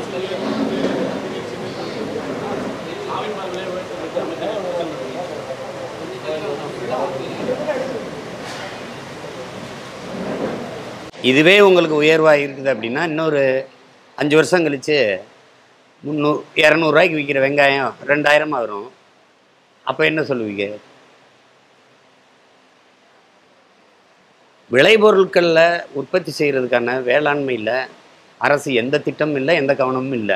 இதுவே உங்களுக்கு உயர்வாக இருக்குது அப்படின்னா இன்னொரு அஞ்சு வருஷம் கழிச்சு முந்நூறு இரநூறுவாய்க்கு விற்கிற வெங்காயம் ரெண்டாயிரமா வரும் அப்போ என்ன சொல்லுவீங்க விளைபொருட்களில் உற்பத்தி செய்கிறதுக்கான வேளாண்மையில் அரசு எந்த திட்டமும் இல்லை எந்த கவனமும் இல்லை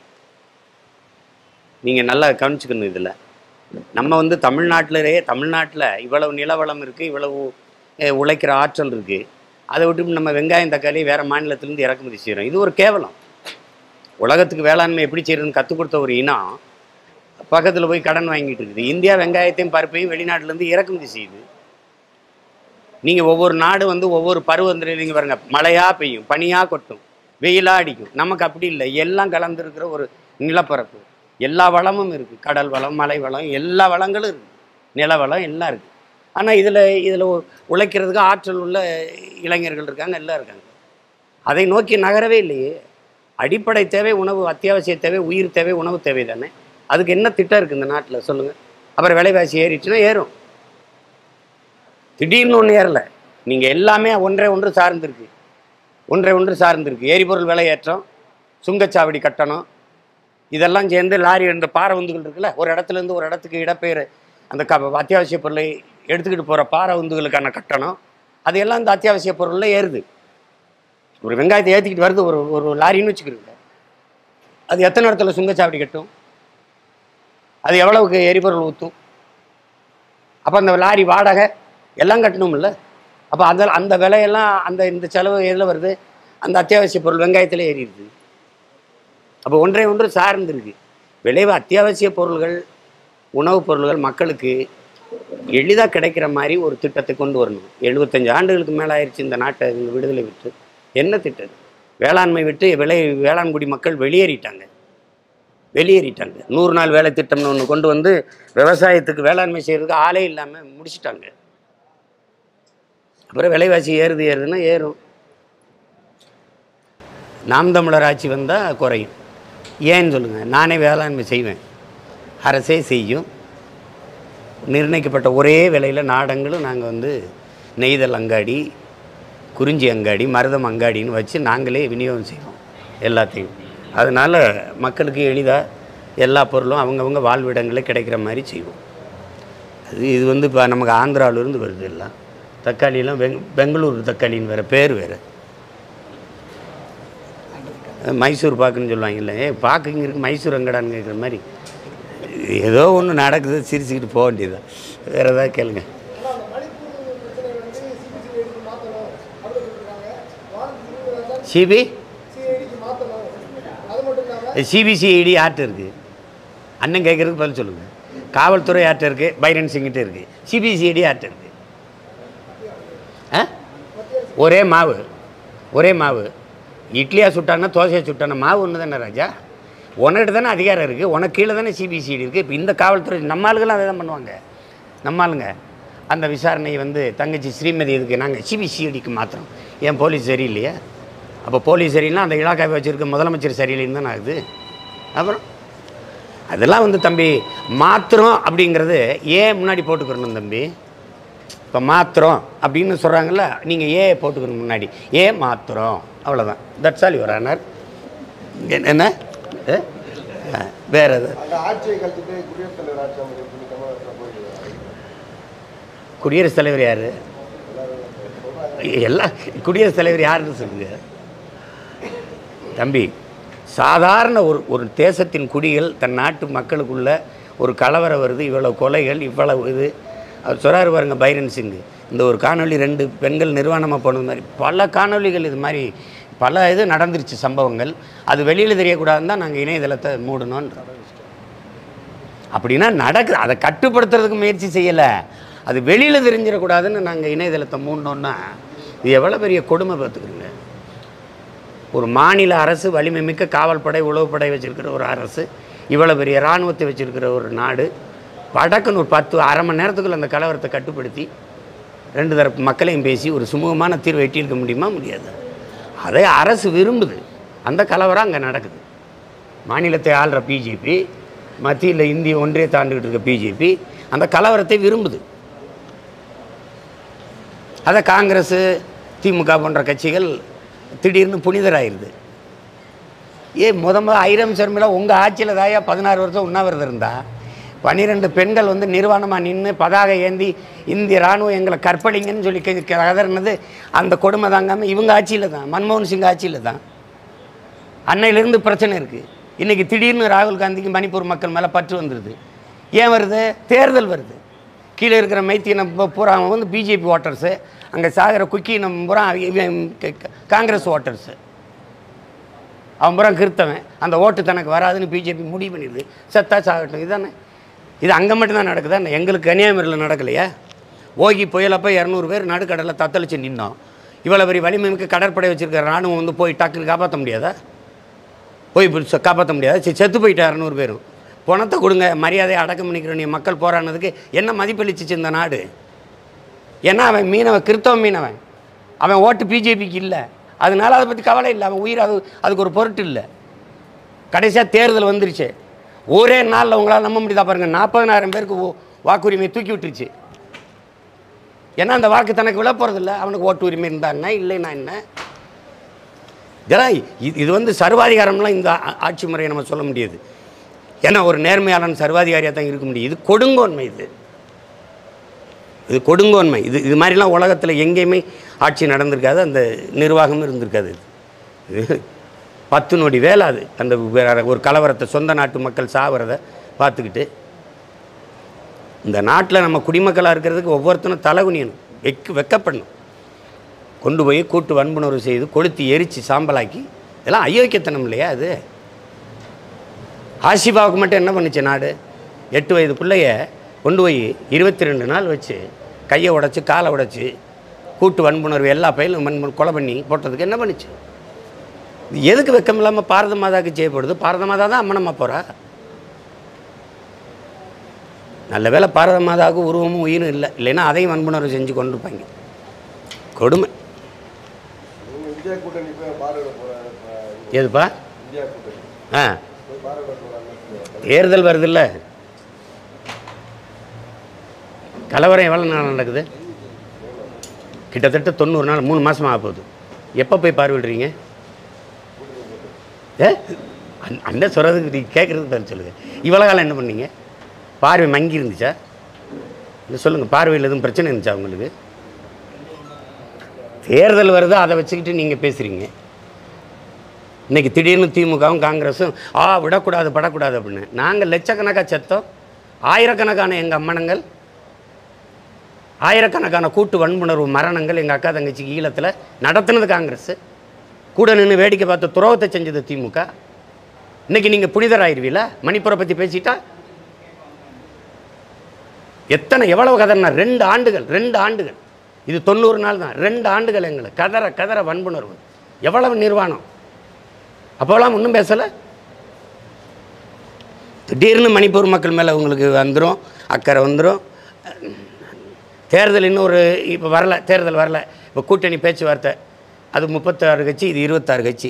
நீங்கள் நல்லா கவனிச்சுக்கணும் இதில் நம்ம வந்து தமிழ்நாட்டிலே தமிழ்நாட்டில் இவ்வளவு நிலவளம் இருக்குது இவ்வளவு அஹ், உழைக்கிற ஆற்றல் இருக்குது அதை விட்டு நம்ம வெங்காயம் தக்காளி வேறு மாநிலத்திலேருந்து இறக்குமதி செய்கிறோம் இது ஒரு கேவலம் உலகத்துக்கு வேளாண்மை எப்படி செய்யறதுன்னு கற்றுக் கொடுத்த ஒரு இனம் பக்கத்தில் போய் கடன் வாங்கிட்டு இருக்குது இந்தியா வெங்காயத்தையும் பருப்பையும் வெளிநாட்டிலேருந்து இறக்குமதி செய்யுது நீங்கள் ஒவ்வொரு நாடு வந்து ஒவ்வொரு பருவத்தில் நீங்கள் பாருங்க மழையாக பெய்யும் பனியாக கொட்டும் வெயிலாக அடிக்கும் நமக்கு அப்படி இல்லை எல்லாம் கலந்துருக்கிற ஒரு நிலப்பரப்பு எல்லா வளமும் இருக்குது கடல் வளம் மலை வளம் எல்லா வளங்களும் இருக்குது நில வளம் எல்லாம் இருக்குது ஆனால் இதில் இதில் உழைக்கிறதுக்கு ஆற்றல் உள்ள இளைஞர்கள் இருக்காங்க எல்லாம் இருக்காங்க அதை நோக்கி நகரவே இல்லையே அடிப்படை தேவை உணவு அத்தியாவசிய தேவை உயிர் தேவை உணவு தேவை தானே அதுக்கு என்ன திட்டம் இருக்குது இந்த நாட்டில் சொல்லுங்கள் அப்புறம் விலைவாசி ஏறிச்சுன்னா ஏறும் திடீர்னு ஒன்று ஏறல நீங்கள் எல்லாமே ஒன்றை ஒன்று சார்ந்திருக்கு ஒன்றை ஒன்று சார்ந்திருக்கு எரிபொருள் விலையேற்றம் சுங்கச்சாவடி கட்டணம் இதெல்லாம் சேர்ந்து லாரி இந்த பாறை உந்துகள் இருக்குல்ல ஒரு இடத்துல இருந்து ஒரு இடத்துக்கு இடப்பெயர் அந்த க அத்தியாவசிய பொருளை எடுத்துக்கிட்டு போகிற பாறை உந்துகளுக்கான கட்டணம் அது எல்லாம் இந்த அத்தியாவசிய பொருளில் ஏறுது ஒரு வெங்காயத்தை ஏற்றிக்கிட்டு வருது ஒரு ஒரு லாரின்னு வச்சுக்கிறீங்க அது எத்தனை இடத்துல சுங்கச்சாவடி கட்டும் அது எவ்வளவுக்கு எரிபொருள் ஊற்றும் அப்போ அந்த லாரி வாடகை எல்லாம் கட்டணும்ல அப்போ அந்த அந்த விலையெல்லாம் அந்த இந்த செலவு எதில் வருது அந்த அத்தியாவசிய பொருள் வெங்காயத்தில் ஏறிடுது அப்போ ஒன்றை ஒன்று சார்ந்திருக்கு விளைவு அத்தியாவசிய பொருள்கள் உணவுப் பொருள்கள் மக்களுக்கு எளிதாக கிடைக்கிற மாதிரி ஒரு திட்டத்தை கொண்டு வரணும் எழுபத்தஞ்சு ஆண்டுகளுக்கு மேலே ஆயிடுச்சு இந்த நாட்டை இவங்க விடுதலை விட்டு என்ன திட்டம் வேளாண்மை விட்டு விளை வேளாண்குடி மக்கள் வெளியேறிட்டாங்க வெளியேறிட்டாங்க நூறு நாள் வேலை திட்டம்னு ஒன்று கொண்டு வந்து விவசாயத்துக்கு வேளாண்மை செய்கிறதுக்கு ஆளே இல்லாமல் முடிச்சிட்டாங்க அப்புறம் விலைவாசி ஏறுது ஏறுதுன்னா ஏறும் நாம் தமிழர் ஆட்சி வந்தால் குறையும் ஏன்னு சொல்லுங்கள் நானே வேளாண்மை செய்வேன் அரசே செய்யும் நிர்ணயிக்கப்பட்ட ஒரே விலையில் நாடங்களும் நாங்கள் வந்து நெய்தல் அங்காடி குறிஞ்சி அங்காடி மருதம் அங்காடின்னு வச்சு நாங்களே விநியோகம் செய்வோம் எல்லாத்தையும் அதனால் மக்களுக்கு எளிதாக எல்லா பொருளும் அவங்கவுங்க வாழ்விடங்களில் கிடைக்கிற மாதிரி செய்வோம் அது இது வந்து இப்போ நமக்கு ஆந்திராவிலேருந்து வருது எல்லாம் தக்காளியெல்லாம் பெங் பெங்களூர் தக்காளின்னு வேறு பேர் வேறு மைசூர் பாக்குன்னு சொல்லுவாங்கல்ல ஏ பாக்கு இங்கே இருக்குது மைசூர் எங்கடான்னு கேட்குற மாதிரி ஏதோ ஒன்று நடக்குது சிரிச்சுக்கிட்டு போக வேண்டியதுதான் வேறு ஏதாவது கேளுங்க சிபி சிபிசிஐடி யார்கிட்ட இருக்குது அண்ணன் கேட்குறதுக்கு பதில் சொல்லுங்கள் காவல்துறை யார்கிட்ட இருக்குது பைரன் சிங்கிட்ட இருக்குது சிபிசிஐடி யார்கிட்ட இருக்குது ஆ ஒரே மாவு ஒரே மாவு இட்லியா சுட்டானா தோசையை சுட்டானா மாவு ஒன்று தானே ராஜா உனக்கிட்ட தானே அதிகாரம் இருக்குது உனக்கு கீழே தானே சிபிசிஐடி இருக்குது இப்போ இந்த காவல்துறை நம்ம ஆளுங்கெல்லாம் அதை தான் பண்ணுவாங்க நம்ம ஆளுங்க அந்த விசாரணை வந்து தங்கச்சி ஸ்ரீமதி இதுக்கு நாங்கள் சிபிசிஐடிக்கு மாத்திரம் ஏன் போலீஸ் சரியில்லையா அப்போ போலீஸ் சரியில்லைனா அந்த இலாக்காவை வச்சுருக்க முதலமைச்சர் சரியில்லைன்னு தானே ஆகுது அப்புறம் அதெல்லாம் வந்து தம்பி மாத்திரம் அப்படிங்கிறது ஏன் முன்னாடி போட்டுக்கிறணும் தம்பி இப்போ மாத்திரம் அப்படின்னு சொல்கிறாங்கல்ல நீங்கள் ஏ போட்டுக்கணும் முன்னாடி ஏ மாத்திரம் அவ்வளோதான் தட்ஸ் ஆல் யுவர் ஆனர் என்ன ஏ? ஆ, வேற எது அந்த ஆட்சியை கழிச்சுட்டு குடியரசுத் தலைவர் ஆட்சி அமைக்க சொல்லி தமிழகத்தில் போயிடுவாங்க குடியரசுத் தலைவர் யார் எல்லாம் குடியரசுத் தலைவர் யாருன்னு சொல்லுங்க தம்பி சாதாரண ஒரு ஒரு தேசத்தின் குடிகள் தன் நாட்டு மக்களுக்குள்ள ஒரு கலவரம் வருது இவ்வளவு கொலைகள் இவ்வளவு இது அவர் சொல்கிறாரு பாருங்க பைரன் சிங் இந்த ஒரு காணொளி ரெண்டு பெண்கள் நிர்வாணமாக போனது மாதிரி பல காணொளிகள் இது மாதிரி பல இது நடந்துருச்சு சம்பவங்கள் அது வெளியில் தெரியக்கூடாதுன்னு தான் நாங்கள் இணையதளத்தை மூடணுன்றோம் அப்படின்னா நடக்குது அதை கட்டுப்படுத்துறதுக்கு முயற்சி செய்யலை அது வெளியில் தெரிஞ்சிடக்கூடாதுன்னு நாங்கள் இணையதளத்தை மூடணுன்னா இது எவ்வளோ பெரிய கொடுமை பார்த்துக்கிறோங்க ஒரு மாநில அரசு வலிமை மிக்க காவல்படை உளவுப்படை வச்சிருக்கிற ஒரு அரசு இவ்வளோ பெரிய இராணுவத்தை வச்சிருக்கிற ஒரு நாடு வடக்குன்னு ஒரு பத்து அரை மணி நேரத்துக்குள்ள அந்த கலவரத்தை கட்டுப்படுத்தி ரெண்டு தரப்பு மக்களையும் பேசி ஒரு சுமூகமான தீர்வை எட்டியிருக்க முடியுமா முடியாது அதை அரசு விரும்புது அந்த கலவரம் அங்கே நடக்குது மாநிலத்தை ஆள்ற பிஜேபி மத்தியில் இந்திய ஒன்றியத்தை ஆண்டுகிட்டு இருக்க பிஜேபி அந்த கலவரத்தை விரும்புது அதை காங்கிரஸ் திமுக போன்ற கட்சிகள் திடீர்னு புனிதராயிருது ஏ முத முத ஐரம் சர்மிளா உங்கள் ஆட்சியில் தாயா பதினாறு வருஷம் உண்ணாவிரதம் இருந்தா பன்னிரெண்டு பெண்கள் வந்து நிர்வாணமாக நின்று பதாகை ஏந்தி இந்திய ராணுவம் எங்களை கற்பழிங்கன்னு சொல்லி கெ- கெ- கதறினது அந்த கொடுமை தாங்காமல் இவங்க ஆட்சியில் தான் மன்மோகன் சிங் ஆட்சியில் தான் அன்னையிலேருந்து பிரச்சனை இருக்குது இன்றைக்கி திடீர்னு ராகுல் காந்திக்கு மணிப்பூர் மக்கள் மேலே பற்று வந்துடுது ஏன் வருது தேர்தல் வருது கீழே இருக்கிற மைத்தியினம் பூ- பூரா அவன் வந்து பிஜேபி ஓட்டர்ஸு அங்கே சாகிற குக்கினம் பூரா இவன் க- க- காங்கிரஸ் ஓட்டர்ஸு அவன் பூரா கிருத்தவன் அந்த ஓட்டு தனக்கு வராதுன்னு பிஜேபி முடிவு பண்ணிடுது செத்தா சாகட்டும் இதுதானே இது அங்கே மட்டும்தான் நடக்குதா என்ன? எங்களுக்கு கன்னியாகுமரியில் நடக்கலையா ஓகி புயலப்போ இரநூறு பேர் நடுக்கடலில் தத்தளிச்சு நின்னோம் இவ்வளோ பெரிய வலிமை மிக்க கடற்படை வச்சிருக்கிற ராணுவம் வந்து போய் டக்குன்னு காப்பாற்ற முடியாதா போய் இப்படி சொ- காப்பாற்ற முடியாதா சரி செத்து போயிட்டா இரநூறு பேரும் பணத்தை கொடுங்க மரியாதையை அடக்கம் பண்ணிக்கிற நீ மக்கள் போராடினதுக்கு என்ன மதிப்பளிச்சிச்சு இந்த நாடு ஏன்னா அவன் மீனவன் கிறித்தவ மீனவன் அவன் ஓட்டு பிஜேபிக்கு இல்லை அதனால அதை பற்றி கவலை இல்லை அவன் உயிர் அது அதுக்கு ஒரு பொருட்டு இல்லை கடைசியாக தேர்தல் வந்துருச்சு ஒரே நாளில் உங்களால் நம்ப முடியுதா பாருங்க நாற்பதனாயிரம் பேருக்கு ஓ- வாக்குரிமையை தூக்கி விட்டுருச்சு ஏன்னா அந்த வாக்கு தனக்கு விழ போகிறதில்ல அவனுக்கு ஓட்டு உரிமை இருந்தா என்ன இல்லைன்னா என்ன இதெல்லாம் இது இது வந்து சர்வாதிகாரம்லாம் இந்த ஆ- ஆட்சி முறையை நம்ம சொல்ல முடியாது ஏன்னா ஒரு நேர்மையாளன் சர்வாதிகாரியாக தான் இருக்க முடியும் இது கொடுங்கோன்மை இது இது கொடுங்கோன்மை இது இது மாதிரிலாம் உலகத்தில் எங்கேயுமே ஆட்சி நடந்திருக்காது அந்த நிர்வாகமும் இருந்திருக்காது இது இது பத்து நொடி வேலை அது அந்த வேற ஒரு கலவரத்தை சொந்த நாட்டு மக்கள் சாவறத பார்த்துக்கிட்டு இந்த நாட்டில் நம்ம குடிமக்களாக இருக்கிறதுக்கு ஒவ்வொருத்தனும் தலை குனியணும் வெக்கு வெக்கப்படணும் கொண்டு போய் கூட்டு வன்புணர்வு செய்து கொளுத்தி எரித்து சாம்பலாக்கி இதெல்லாம் அயோக்கியத்தனம் இல்லையா அது ஆசிபாவுக்கு மட்டும் என்ன பண்ணுச்சு நாடு எட்டு வயது பிள்ளைய கொண்டு போய் இருபத்தி ரெண்டு நாள் வச்சு கையை உடைச்சி காலை உடைச்சி கூட்டு வன்புணர்வு எல்லா பயிலும் வன்பு கொலை பண்ணி போட்டதுக்கு என்ன பண்ணுச்சு இது எதுக்கு வெக்கம் இல்லாமல் பாரத மாதாவுக்கு செய்யப்படுது பாரத மாதா தான் அம்மனம்மா போகிறா நல்ல வேளை பாரத மாதாவுக்கு உருவமும் உயிரும் இல்லை இல்லைன்னா அதையும் வன்புணர்வு செஞ்சு கொண்டு இருப்பாங்க கொடுமை நீங்க இந்தியா கூட்டணி போய் பார்வையிட போறாங்க எதுப்பா இந்தியா கூட்டணி ஆ போய் பார்வையிட போறாங்க தேர்தல் வருதுல்ல கலவரம் எவ்வளோ நாள் நடக்குது கிட்டத்தட்ட தொண்ணூறு நாள் மூணு மாதம் ஆக போகுது எப்போ போய் பார்வையிடுறீங்க ஏ அண்ண- அண்ணன் சொல்கிறதுக்கு நீங்கள் கேட்குறதுக்கு பதில் சொல்லுங்கள் இவ்வளோ காலம் என்ன பண்ணீங்க பார்வை மங்கி இருந்துச்சா இல்லை சொல்லுங்கள் பார்வையில் எதுவும் பிரச்சனை இருந்துச்சா உங்களுக்கு தேர்தல் வருது அதை வச்சுக்கிட்டு நீங்கள் பேசுகிறீங்க இன்னைக்கு திடீர்னு திமுகவும் காங்கிரஸும் ஆ விடக்கூடாது படக்கூடாது அப்படின்னு நாங்கள் லட்சக்கணக்காக செத்தோம் ஆயிரக்கணக்கான எங்கள் அம்மனங்கள் ஆயிரக்கணக்கான கூட்டு வன்புணர்வு மரணங்கள் எங்கள் அக்கா தங்கச்சிக்கு ஈழத்தில் நடத்துனது காங்கிரஸ் கூட நின்று வேடிக்கை பார்த்து துரோகத்தை செஞ்சது திமுக இன்னைக்கு நீங்கள் புனிதராயிருவீல மணிப்புரை பற்றி பேசிட்டா எத்தனை எவ்வளவு கதறினா ரெண்டு ஆண்டுகள் ரெண்டு ஆண்டுகள் இது தொண்ணூறு நாள் தான் ரெண்டு ஆண்டுகள் எங்களுக்கு கதற கதற வன்புணர்வு எவ்வளவு நிர்வாணம் அப்போலாம் ஒன்றும் பேசலை திடீர்னு மணிப்பூர் மக்கள் மேலே உங்களுக்கு வந்துடும் அக்கறை வந்துடும் தேர்தல் இன்னும் ஒரு இப்போ வரல தேர்தல் வரல இப்போ கூட்டணி பேச்சுவார்த்தை அது முப்பத்தாறு கட்சி இது இருபத்தாறு கட்சி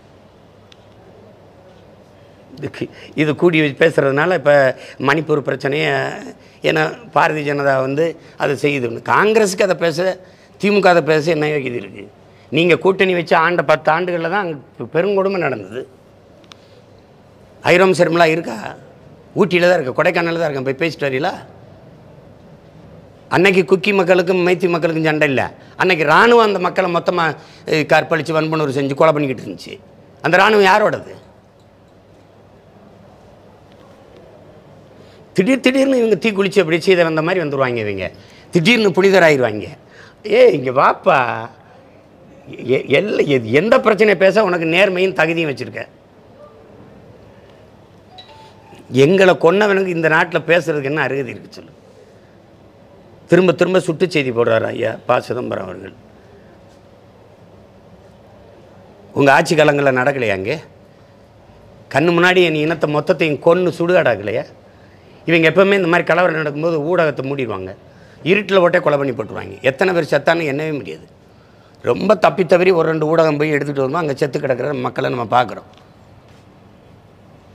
இதுக்கு இது கூடி பேசுகிறதுனால இப்போ மணிப்பூர் பிரச்சனையை ஏன்னா பாரதிய ஜனதா வந்து அதை செய்யுது காங்கிரஸுக்கு அதை பேச திமுக அதை பேச என்ன யோகியது இருக்குது நீங்கள் கூட்டணி வச்சு ஆண்ட பத்து ஆண்டுகளில் தான் அங்கே பெருங்கொடுமை நடந்தது ஐரோம் சர்மிளா இருக்கா ஊட்டியில் தான் இருக்கா கொடைக்கானலில் தான் இருக்கேன் போய் பேசிட்டு வரீங்களா அன்னைக்கு குக்கி மக்களுக்கும் மைத்தி மக்களுக்கும் சண்டை இல்லை அன்னைக்கு இராணுவம் அந்த மக்களை மொத்தமாக கற்பழித்து வன்புணர்வு செஞ்சு கொலை பண்ணிக்கிட்டு இருந்துச்சு அந்த இராணுவம் யாரோடது திடீர் திடீர்னு இவங்க தீ குளிச்சு அப்படி செய்த வந்த மாதிரி வந்துடுவாங்க இவங்க திடீர்னு புனிதராயிருவாங்க ஏ இங்கே வாப்பா எ- எல்ல எது- எந்த பிரச்சனையை பேச உனக்கு நேர்மையும் தகுதியும் வச்சுருக்க எங்களை கொன்னவனுக்கு இந்த நாட்டில் பேசுறதுக்கு என்ன அருகதி இருக்கு சொல்லு திரும்ப திரும்ப சுட்டு செய்தி போடுறாரு ஐயா ப சிதம்பரம் அவர்கள் உங்கள் ஆட்சி காலங்களில் நடக்கலையா அங்கே கண்ணு முன்னாடி என் இனத்தை மொத்தத்தையும் கொன்று சுடுகாடாக்கலையா இவங்க எப்பவுமே இந்த மாதிரி கலவரம் நடக்கும்போது ஊடகத்தை மூடிடுவாங்க இருட்டில் ஓட்டே கொலை பண்ணி போட்டுருவாங்க எத்தனை பேர் செத்தான்னு எண்ணவே முடியாது ரொம்ப தப்பி தவறி ஒரு ரெண்டு ஊடகம் போய் எடுத்துகிட்டு வரும்போது அங்கே செத்து கிடக்கிற மக்களை நம்ம பார்க்குறோம்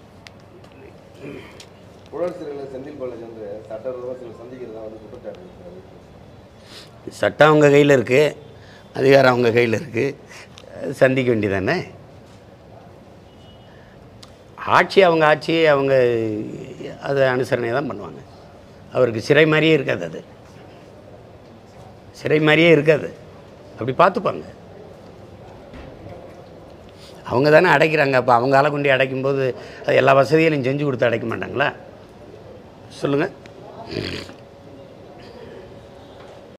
புழல் சிறையில் செந்தில் பாலாஜி வந்து சட்டவிரோதமாக சில சந்திக்கிறதா வந்து குற்றச்சாட்டு இருக்கிறாரு. சட்டம் அவங்க கையில் இருக்குது அதிகாரம் அவங்க கையில் இருக்குது சந்திக்க வேண்டியதானே ஆட்சி அவங்க ஆட்சி அவங்க அதை அனுசரணை தான் பண்ணுவாங்க அவருக்கு சிறை மாதிரியே இருக்காது அது சிறை மாதிரியே இருக்காது அப்படி பார்த்துப்பாங்க அவங்க தானே அடைக்கிறாங்க அப்போ அவங்க ஆளை கொண்டு அடைக்கும்போது அது எல்லா வசதிகளையும் செஞ்சு கொடுத்து அடைக்க மாட்டாங்களா சொல்லுங்கள்